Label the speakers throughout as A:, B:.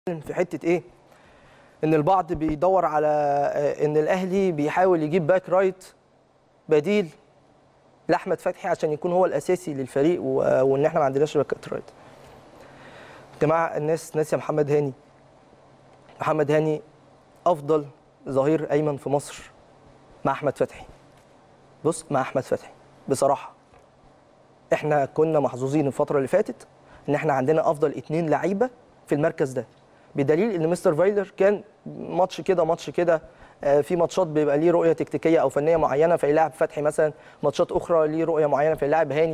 A: في حته ايه ان البعض بيدور على آه، ان الاهلي بيحاول يجيب باك رايت بديل لاحمد فتحي عشان يكون هو الاساسي للفريق و- وان احنا ما عندناش باك رايت يا جماعه الناس ناسيه محمد هاني محمد هاني افضل ظهير ايمن في مصر مع احمد فتحي بص مع احمد فتحي بصراحه احنا كنا محظوظين الفتره اللي فاتت ان احنا عندنا افضل اتنين لعيبه في المركز ده بدليل ان مستر فايلر كان ماتش كده ماتش كده آه، في ماتشات بيبقى ليه رؤيه تكتيكيه او فنيه معينه فيلاعب فتحي مثلا ماتشات اخرى ليه رؤيه معينه فيلاعب هاني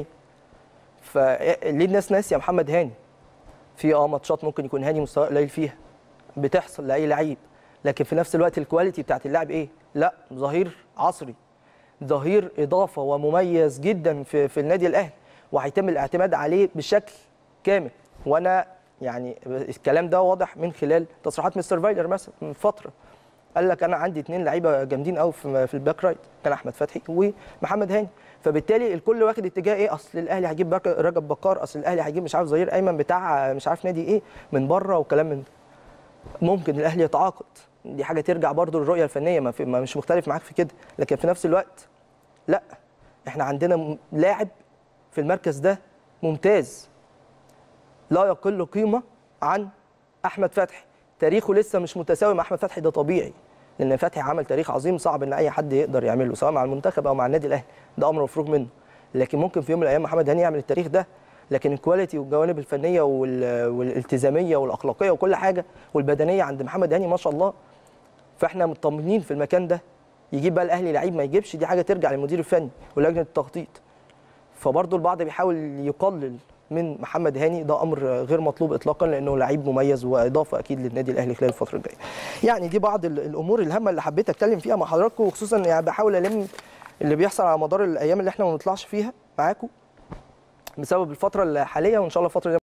A: فليه الناس ناسيه محمد هاني في اه ماتشات ممكن يكون هاني مستواه قليل فيها بتحصل لاي لعيب لكن في نفس الوقت الكواليتي بتاعت اللاعب ايه لا ظهير عصري ظهير اضافه ومميز جدا في في النادي الاهلي وهيتم الاعتماد عليه بشكل كامل وانا يعني الكلام ده واضح من خلال تصريحات مستر فايلر مثلا من فتره قال لك انا عندي اثنين لعيبه جامدين قوي في في الباك رايت كان احمد فتحي ومحمد هاني فبالتالي الكل واخد اتجاه ايه اصل الاهلي هيجيب باك- رجب بكار اصل الاهلي هيجيب مش عارف ظهير ايمن بتاع مش عارف نادي ايه من بره وكلام من ده ممكن الاهلي يتعاقد دي حاجه ترجع برضو للرؤيه الفنيه ما, في ما مش مختلف معاك في كده لكن في نفس الوقت لا احنا عندنا م- لاعب في المركز ده ممتاز لا يقل قيمه عن احمد فتحي تاريخه لسه مش متساوي مع احمد فتحي ده طبيعي لان فتحي عمل تاريخ عظيم صعب ان اي حد يقدر يعمله سواء مع المنتخب او مع النادي الاهلي ده امر مفروغ منه لكن ممكن في يوم من الايام محمد هاني يعمل التاريخ ده لكن الكواليتي والجوانب الفنيه وال- والالتزاميه والاخلاقيه وكل حاجه والبدنيه عند محمد هاني ما شاء الله فاحنا مطمنين في المكان ده يجيب بقى الاهلي لعيب ما يجيبش دي حاجه ترجع للمدير الفني ولجنه التخطيط فبرضه البعض بيحاول يقلل من محمد هاني ده امر غير مطلوب اطلاقا لانه لعيب مميز واضافه اكيد للنادي الاهلي خلال الفتره الجايه. يعني دي بعض ال- الامور الهامه اللي حبيت اتكلم فيها مع حضراتكم وخصوصا يعني بحاول الم اللي بيحصل على مدار الايام اللي احنا ما بنطلعش فيها معاكم بسبب الفتره الحاليه وان شاء الله الفتره دي